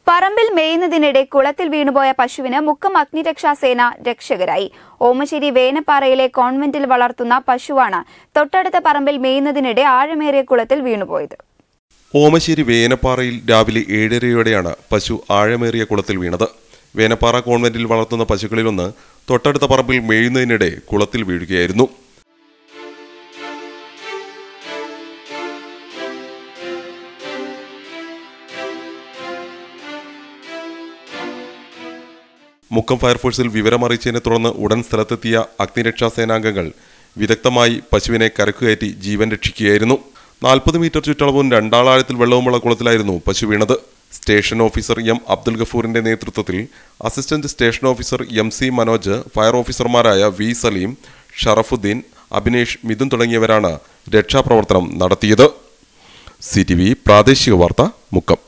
പറമ്പിൽ മേയുന്നതിനിടെ കുളത്തിൽ വീണുപോയ പശുവിന് മുക്കം അഗ്നിരക്ഷാസേന രക്ഷകരായി ഓമശ്ശേരി വേനപ്പാറയിലെ കോൺവെന്റിൽ വളർത്തുന്ന പശുവാണ് തൊട്ടടുത്ത പറമ്പിൽ മേയുന്നതിനിടെ ആഴമേറിയ കുളത്തിൽ വീണുപോയത് ഓമശ്ശേരി വേനപ്പാറയിൽ രാവിലെ ഏഴരയോടെയാണ് പശു ആഴമേറിയ കുളത്തിൽ വീണത് വേനപ്പാറ കോൺവെന്റിൽ വളർത്തുന്ന പശുക്കളിലൊന്ന് തൊട്ടടുത്ത പറമ്പിൽ മേയുന്നതിനിടെ കുളത്തിൽ വീഴുകയായിരുന്നു മുക്കം ഫയർഫോഴ്സിൽ വിവരമറിയിച്ചതിനെ തുടർന്ന് ഉടൻ സ്ഥലത്തെത്തിയ അഗ്നിരക്ഷാ സേനാംഗങ്ങൾ വിദഗ്ധമായി പശുവിനെ കരക്കുകയറ്റി ജീവൻ രക്ഷിക്കുകയായിരുന്നു നാൽപ്പത് മീറ്റർ ചുറ്റളവും രണ്ടാളാഴത്തിൽ വെള്ളവുമുള്ള കുളത്തിലായിരുന്നു പശു വീണത് സ്റ്റേഷൻ ഓഫീസർ എം അബ്ദുൽ ഗഫൂറിന്റെ നേതൃത്വത്തിൽ assistant station officer M C Manoj fire ഓഫീസർമാരായ വി സലീം ഷറഫുദ്ദീൻ അഭിനേഷ് മിഥുൻ തുടങ്ങിയവരാണ് രക്ഷാപ്രവർത്തനം നടത്തിയത് സി പ്രാദേശിക വാർത്ത മുക്കം